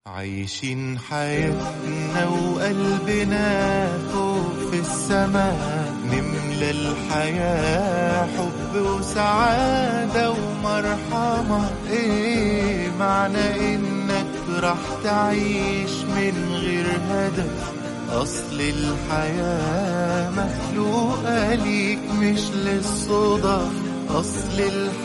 عايشين حياتنا وقلبنا فوق في السماء نملى الحياة حب وسعادة ومرحمة ايه معنى انك راح تعيش من غير هدف اصل الحياة مخلوقة ليك مش للصدف اصل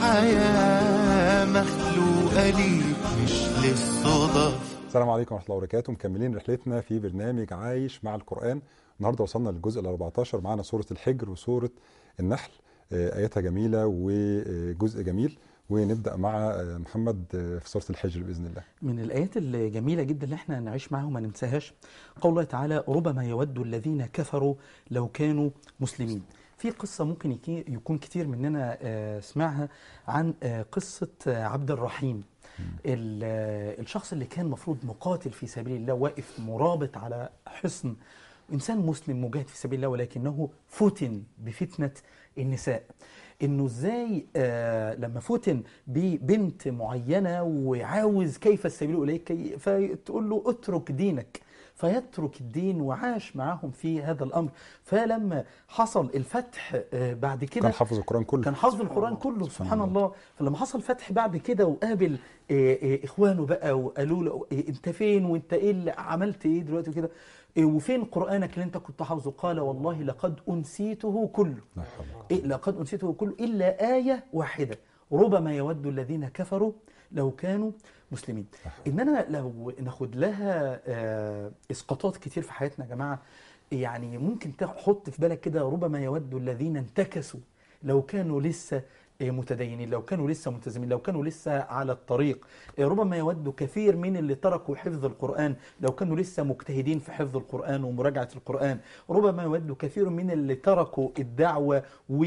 الحياة مخلوقة ليك مش للصدف السلام عليكم ورحمه الله وبركاته مكملين رحلتنا في برنامج عايش مع القران النهارده وصلنا للجزء ال 14 معانا سوره الحجر وسوره النحل آه، اياتها جميله وجزء جميل ونبدا مع آه، محمد آه، في سوره الحجر باذن الله من الآيات الجميلة جدا اللي احنا نعيش معاها وما ننساهاش قول الله تعالى ربما يود الذين كفروا لو كانوا مسلمين في قصة ممكن يكي- يكون كتير مننا آه، سمعها عن آه، قصة آه، عبد الرحيم ال- آه، الشخص اللي كان مفروض مقاتل في سبيل الله واقف مرابط على حصن إنسان مسلم مجاهد في سبيل الله ولكنه فتن بفتنة النساء انه ازاي آه لما فتن ببنت معينه وعاوز كيف السبيل اليك كي- فتقول له اترك دينك فيترك الدين وعاش معهم في هذا الامر فلما حصل الفتح آه بعد كده كان حافظ القران كله كان حافظ القرآن كله سبحان الله فلما حصل فتح بعد كده وقابل آه، آه، إخوانه بقى وقالوا له آه، أنت فين وأنت إيه اللي عملت إيه دلوقتي وكده آه، وفين قرآنك اللي أنت كنت حافظه قال والله لقد أنسيته كله لا حول ولا قوة. إيه لقد أنسيته كله إلا آية واحدة ربما يود الذين كفروا لو كانوا مسلمين إننا لو ناخد لها آه، إسقاطات كتير في حياتنا يا جماعة يعني ممكن تحط في بالك كده ربما يود الذين انتكسوا لو كانوا لسه آه، متدينين لو كانوا لسه ملتزمين لو كانوا لسه على الطريق آه، ربما يود كثير من اللي تركوا حفظ القرآن لو كانوا لسه مجتهدين في حفظ القرآن ومراجعة القرآن ربما يود كثير من اللي تركوا الدعوة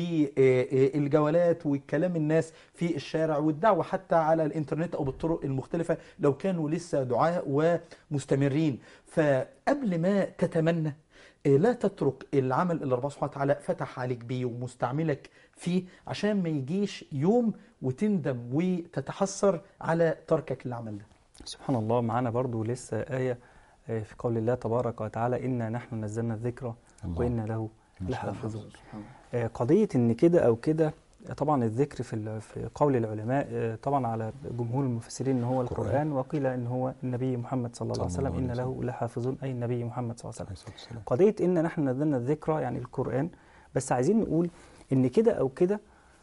والجولات وكلام الناس في الشارع والدعوة حتى على الإنترنت أو بالطرق المختلفة لو كانوا لسه دعاء ومستمرين فقبل ما تتمنى إيه، لا تترك العمل اللي ربنا سبحانه وتعالى فتح عليك بيه ومستعملك فيه عشان ما يجيش يوم وتندم وتتحسر على تركك للعمل ده سبحان الله معانا برضو لسه آية آه، في قول الله تبارك وتعالى إنا نحن نزلنا الذكر الله. وإنا له ما شاء الله. لحافظون آه، قضية إن كده أو كده آه، طبعا الذكر في ال- في قول العلماء آه، طبعا على جمهور المفسرين إن هو القرآن. القرآن وقيل إن هو النبي محمد صلى الله عليه صلى الله وسلم إن عليه له لحافظون أي النبي محمد صلى الله عليه وسلم عليه الصلاه والسلام قضية إن نحن نزلنا الذكرى يعني القرآن بس عايزين نقول إن كده أو كده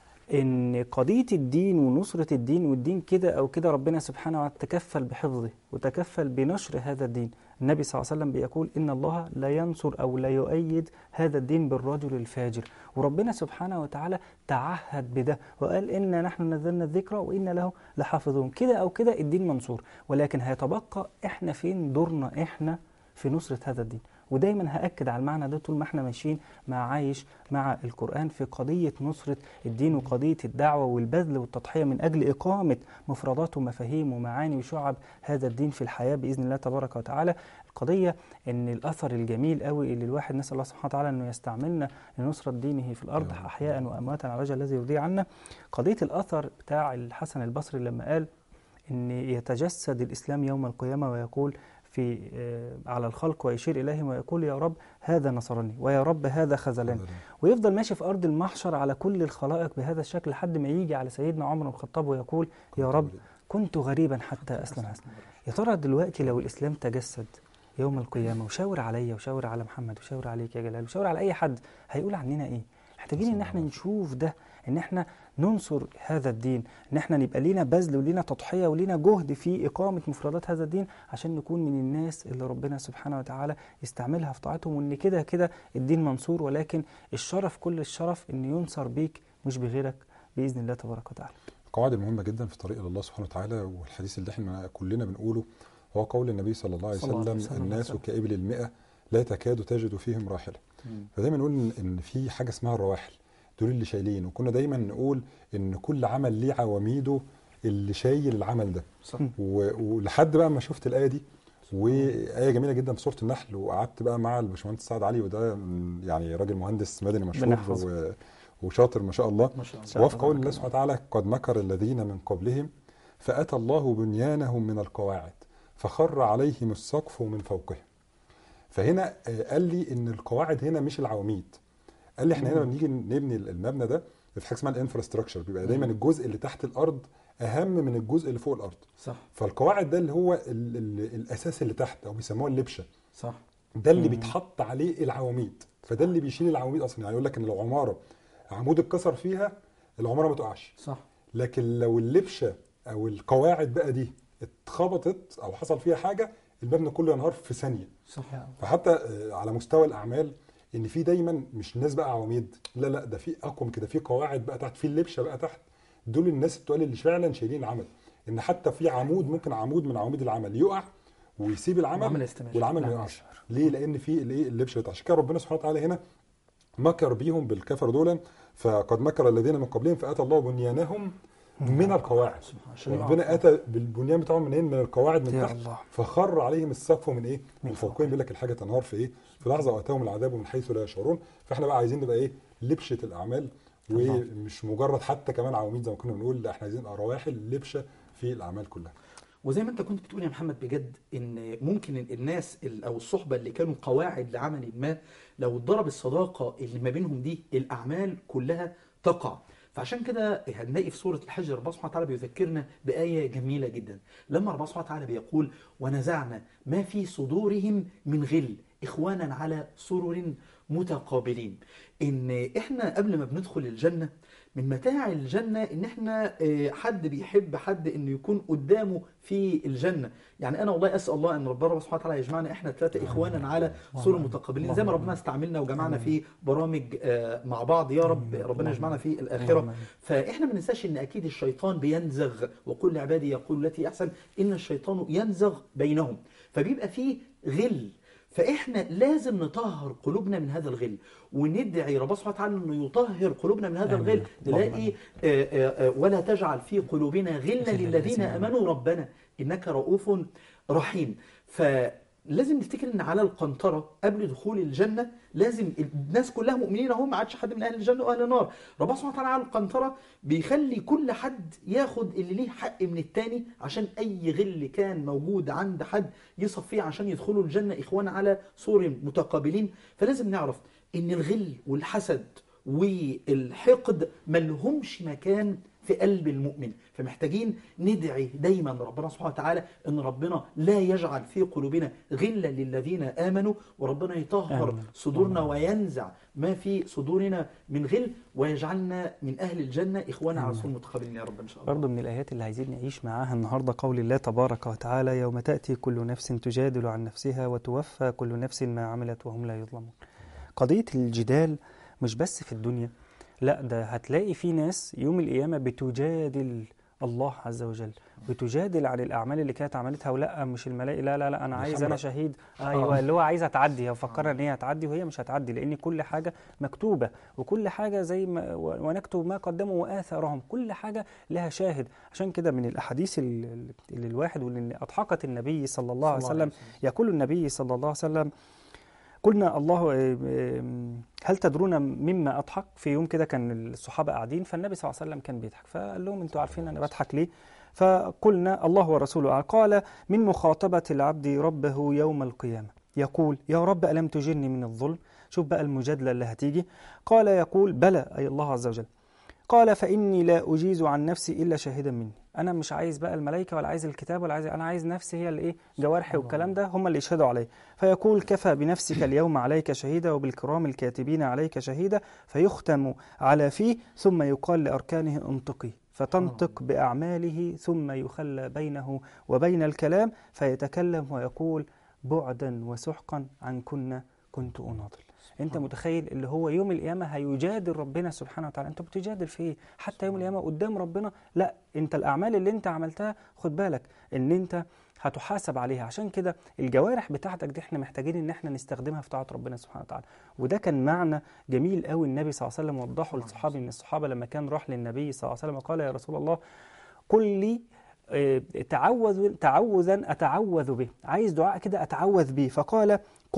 إن قضية الدين ونصرة الدين والدين كده أو كده ربنا سبحانه وتعالى تكفل بحفظه وتكفل بنشر هذا الدين النبي صلى الله عليه وسلم بيقول إن الله لا ينصر أو لا يؤيد هذا الدين بالرجل الفاجر وربنا سبحانه وتعالى تعهد بده وقال إنا نحن نزلنا الذكرى وإنا له لحافظون كده أو كده الدين منصور ولكن هيتبقى إحنا فين دورنا إحنا في نصرة هذا الدين ودايما هأكد على المعنى ده طول ما احنا ماشيين مع عايش مع القرآن في قضية نصرة الدين وقضية الدعوة والبذل والتضحية من أجل إقامة مفردات ومفاهيم ومعاني وشعب هذا الدين في الحياة بإذن الله تبارك وتعالى القضية أن الأثر الجميل قوي اللي الواحد نسأل الله سبحانه وتعالى أنه يستعملنا لنصرة دينه في الأرض أحياء وأمواتا على وجه الذي يرضي عنا قضية الأثر بتاع الحسن البصري لما قال أن يتجسد الإسلام يوم القيامة ويقول في آه، على الخلق ويشير إليهم ويقول يا رب هذا نصرني ويا رب هذا خذلني ويفضل ماشي في أرض المحشر على كل الخلائق بهذا الشكل لحد ما يجي على سيدنا عمر بن الخطاب ويقول يا رب كنت غريبا حتى أسلم أسلم يا ترى دلوقتي لو الإسلام تجسد يوم القيامة وشاور عليا وشاور على محمد وشاور عليك يا جلال وشاور على أي حد هيقول عننا إيه محتاجين إن احنا نشوف ده إن احنا ننصر هذا الدين إن احنا نبقى لينا بذل ولينا تضحية ولينا جهد في إقامة مفردات هذا الدين عشان نكون من الناس اللي ربنا سبحانه وتعالى يستعملها في طاعتهم وإن كده كده الدين منصور ولكن الشرف كل الشرف إن ينصر بيك مش بغيرك بإذن الله تبارك وتعالى قواعد مهمة جدا في طريق الله سبحانه وتعالى والحديث اللي احنا كلنا بنقوله هو قول النبي صلى الله عليه صلى الله عليه وسلم وسلم. الناس كإبل المئة لا تكاد تجد فيهم راحلة فدايما نقول إن- ان في حاجة اسمها الرواحل دول اللي شايلين وكنا دايما نقول ان كل عمل ليه عواميده اللي شايل العمل ده صح. و- ولحد بقى ما شفت الآية دي وآية جميلة جدا في سورة النحل وقعدت بقى مع الباشمهندس سعد علي وده يعني راجل مهندس مدني مشهور بنحفظه. و- وشاطر ما شاء الله ما شاء الله وفي قول الله سبحانه وتعالى قد مكر الذين من قبلهم فأتى الله بنيانهم من القواعد فخر عليهم السقف من فوقهم فهنا آه، قال لي ان القواعد هنا مش العواميد قال لي احنا هنا لما بنيجي نبني المبنى ده في حاجه اسمها الانفراستراكشر بيبقى دايما الجزء اللي تحت الارض اهم من الجزء اللي فوق الارض صح فالقواعد ده اللي هو ال ال الاساس اللي تحت او بيسموها اللبشه صح ده اللي مم. بيتحط عليه العواميد فده اللي بيشيل العواميد اصلا يعني يقول لك ان لو عماره عمود اتكسر فيها العماره ما تقعش صح لكن لو اللبشه او القواعد بقى دي اتخبطت او حصل فيها حاجه المبنى كله ينهار في ثانيه صح فحتى آه، على مستوى الاعمال ان في دايما مش الناس بقى عواميد لا لا ده في اقوى من كده في قواعد بقى تحت في اللبشه بقى تحت دول الناس التقال اللي فعلا شايلين العمل ان حتى في عمود ممكن عمود من عواميد العمل يقع ويسيب العمل العمل يستمر والعمل ما يقعش ليه لان في الايه اللبشه بتاع عشان كده ربنا سبحانه وتعالى هنا مكر بيهم بالكفر دولا فقد مكر الذين من قبلهم فاتى الله بنيانهم من القواعد عشان يقع. ربنا اتى بالبنيان بتاعهم منين من القواعد من يا تحت الله فخر عليهم السقف من ايه؟ من من فوقهم بيقول لك الحاجه تنهار في ايه؟ في لحظه واتاهم العذاب من حيث لا يشعرون فاحنا بقى عايزين نبقى ايه؟ لبشه الاعمال الله. ومش مجرد حتى كمان عواميد زي ما كنا بنقول لا احنا عايزين نبقى رواحل لبشه في الاعمال كلها. وزي ما انت كنت بتقول يا محمد بجد ان ممكن ال- الناس ال- او الصحبه اللي كانوا قواعد لعمل ما لو اتضرب الصداقه اللي ما بينهم دي الاعمال كلها تقع فعشان كده هنلاقي في سوره الحج ربنا سبحانه وتعالى بيذكرنا بايه جميله جدا لما ربنا سبحانه وتعالى بيقول ونزعنا ما في صدورهم من غل اخوانا على سرر متقابلين ان احنا قبل ما بندخل الجنه من متاع الجنة إن إحنا آه، حد بيحب حد إنه يكون قدامه في الجنة يعني أنا والله أسأل الله أن ربنا سبحانه وتعالى يجمعنا إحنا ثلاثة إخوانا على سور متقابلين زي ما ربنا استعملنا وجمعنا في برامج آه، مع بعض يا رب ربنا يجمعنا في الآخرة فإحنا ما ننساش إن أكيد الشيطان بينزغ وكل عبادي يقول التي أحسن إن الشيطان ينزغ بينهم فبيبقى فيه غل فاحنا لازم نطهر قلوبنا من هذا الغل وندعي ربنا سبحانه وتعالى انه يطهر قلوبنا من هذا آمين. الغل اللهم نلاقي آه، آه، آه، ولا تجعل في قلوبنا غلا غلا للذين للذين امنوا ربنا انك رؤوف رحيم فلازم نفتكر ان على القنطره قبل دخول الجنه لازم الناس كلها مؤمنين اهو ما عادش حد من اهل الجنه واهل النار ربنا سبحانه وتعالى على القنطره بيخلي كل حد ياخد اللي ليه حق من التاني عشان اي غل كان موجود عند حد يصفيه عشان يدخلوا الجنه اخوان على سور متقابلين فلازم نعرف ان الغل والحسد والحقد ملهمش مكان في قلب المؤمن فمحتاجين ندعي دايما ربنا سبحانه وتعالى ان ربنا لا يجعل في قلوبنا غلا للذين امنوا وربنا يطهر آمين. صدورنا وينزع ما في صدورنا من غل ويجعلنا من اهل الجنه اخوانا على سور متقابلين يا رب ان شاء الله برضه من الآيات اللي عايزين نعيش معاها النهاردة قول الله تبارك وتعالى يوم تأتي كل نفس تجادل عن نفسها وتوفى كل نفس ما عملت وهم لا يظلمون قضية الجدال مش بس في الدنيا لا ده هتلاقي في ناس يوم القيامة بتجادل الله عز وجل بتجادل عن الأعمال اللي كانت عملتها ولا مش الملائكة لا لا لا أنا عايز أنا الحمرا. شهيد أيوه اللي هو عايز هتعدي هو فكرها إن هي هتعدي وهي مش هتعدي لأن كل حاجة مكتوبة وكل حاجة زي ما و- ونكتب ما قدموا وآثارهم كل حاجة لها شاهد عشان كده من الأحاديث ال- اللي الواحد واللي أضحكت النبي صلى الله عليه وسلم يقول النبي صلى الله عليه وسلم قلنا الله آه، آه، هل تدرون مما اضحك في يوم كده كان الصحابه قاعدين فالنبي صلى الله عليه وسلم كان بيضحك فقال لهم انتوا عارفين انا بضحك ليه فقلنا الله ورسوله أعلم. قال من مخاطبه العبد ربه يوم القيامه يقول يا رب الم تجرني من الظلم شوف بقى المجادله اللي هتيجي قال يقول بلى اي الله عز وجل قال فاني لا اجيز عن نفسي الا شاهدا مني انا مش عايز بقى الملائكه ولا عايز الكتاب ولا عايز انا عايز نفسي هي الايه جوارحي والكلام ده هم اللي يشهدوا عليه فيقول كفى بنفسك اليوم عليك شهيدا وبالكرام الكاتبين عليك شهيدا فيختم على فيه ثم يقال لاركانه انطقي فتنطق باعماله ثم يخلى بينه وبين الكلام فيتكلم ويقول بعدا وسحقا عن كنا كنت اناضل انت متخيل اللي هو يوم القيامه هيجادل ربنا سبحانه وتعالى انت بتجادل في ايه حتى يوم القيامه قدام ربنا لا انت الاعمال اللي انت عملتها خد بالك ان انت هتحاسب عليها عشان كده الجوارح بتاعتك دي احنا محتاجين ان احنا نستخدمها في طاعه ربنا سبحانه وتعالى وده كان معنى جميل قوي النبي صلى الله عليه وسلم وضحه للصحابي من الصحابه لما كان راح للنبي صلى الله عليه وسلم وقال يا رسول الله قل لي آه، تعوذ تعوذا اتعوذ به عايز دعاء كده اتعوذ به فقال قل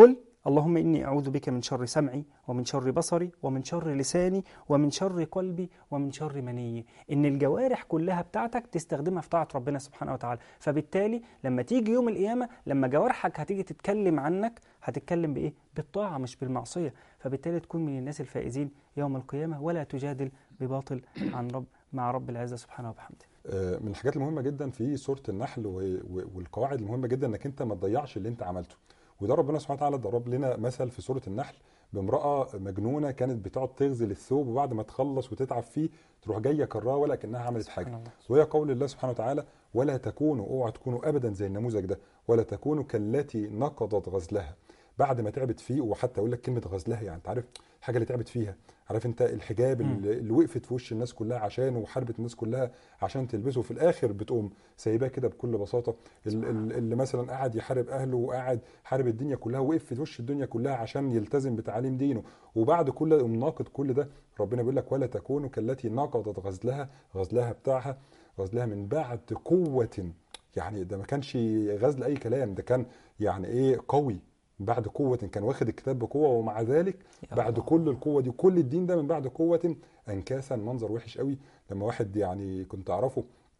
اللهم إني أعوذ بك من شر سمعي ومن شر بصري ومن شر لساني ومن شر قلبي ومن شر مني إن الجوارح كلها بتاعتك تستخدمها في طاعة ربنا سبحانه وتعالى فبالتالي لما تيجي يوم القيامة لما جوارحك هتيجي تتكلم عنك هتتكلم بإيه؟ بالطاعة مش بالمعصية فبالتالي تكون من الناس الفائزين يوم القيامة ولا تجادل بباطل عن رب مع رب العزة سبحانه وبحمده آه، من الحاجات المهمه جدا في سوره النحل و- و- والقواعد المهمه جدا انك انت ما تضيعش اللي انت عملته وده ربنا سبحانه وتعالى ضرب لنا مثل في سوره النحل بامراه مجنونه كانت بتقعد تغزل الثوب وبعد ما تخلص وتتعب فيه تروح جايه كراه ولا كانها عملت حاجه سبحان الله. وهي قول الله سبحانه وتعالى ولا تكونوا اوعى تكونوا ابدا زي النموذج ده ولا تكونوا كالتي نقضت غزلها بعد ما تعبت فيه وحتى اقول لك كلمه غزلها يعني انت عارف الحاجه اللي تعبت فيها عارف انت الحجاب مم. اللي, اللي وقفت في وش الناس كلها عشانه وحاربت الناس كلها عشان تلبسه في الاخر بتقوم سايباه كده بكل بساطه ال- ال- اللي مثلا قاعد يحارب اهله وقاعد حارب الدنيا كلها وقف في وش الدنيا كلها عشان يلتزم بتعاليم دينه وبعد كل ده يقوم ناقض كل ده ربنا بيقول لك ولا تكونوا كالتي نقضت غزلها غزلها بتاعها غزلها من بعد قوه يعني ده ما كانش غزل اي كلام ده كان يعني ايه قوي بعد قوة كان واخد الكتاب بقوة ومع ذلك يا بعد الله. كل القوة دي كل الدين ده من بعد قوة انكاسا منظر وحش قوي لما واحد يعني كنت اعرفه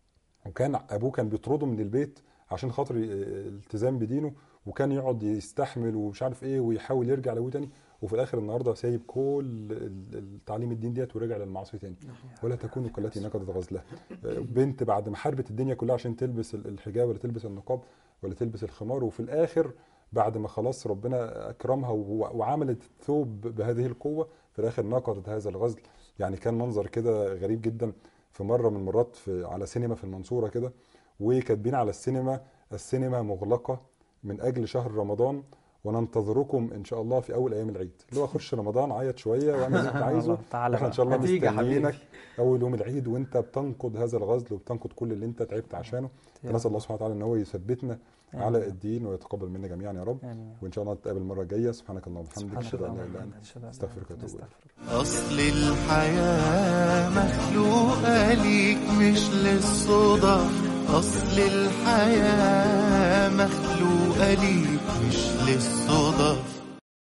وكان ابوه كان بيطرده من البيت عشان خاطر الالتزام بدينه وكان يقعد يستحمل ومش عارف ايه ويحاول يرجع لابوه تاني وفي الاخر النهارده سايب كل ال- التعليم الدين ديت ورجع للمعاصي تاني ولا تكونوا كالتي نقضت غزلها بنت بعد ما حاربت الدنيا كلها عشان تلبس ال- الحجاب ولا تلبس النقاب ولا تلبس الخمار وفي الاخر بعد ما خلاص ربنا اكرمها و- وعملت ثوب بهذه القوه في الاخر نقضت هذا الغزل يعني كان منظر كده غريب جدا في مره من المرات في على سينما في المنصوره كده وكاتبين على السينما السينما مغلقه من اجل شهر رمضان وننتظركم ان شاء الله في اول ايام العيد اللي هو خش رمضان عيط شويه واعمل اللي انت عايزه تعالى احنا ان بقى. شاء الله هتيجي يا حبيبي. مستنيينك اول يوم العيد وانت بتنقض هذا الغزل وبتنقض كل اللي انت تعبت عشانه يا فنسال رب. الله سبحانه وتعالى ان هو يثبتنا آمين. على الدين ويتقبل منا جميعا يا رب آمين. وان شاء الله نتقابل المره الجايه سبحانك اللهم وبحمدك سبحانك اشهد ان لا اللهم اله الا وبحمدك. انت أشهد أن لا استغفرك إله إلا واتوب أنت. اليك أستغفرك. أصل الحياة مخلوقة ليك مش للصدف أصل الحياة مخلوقة ليك مش للصدف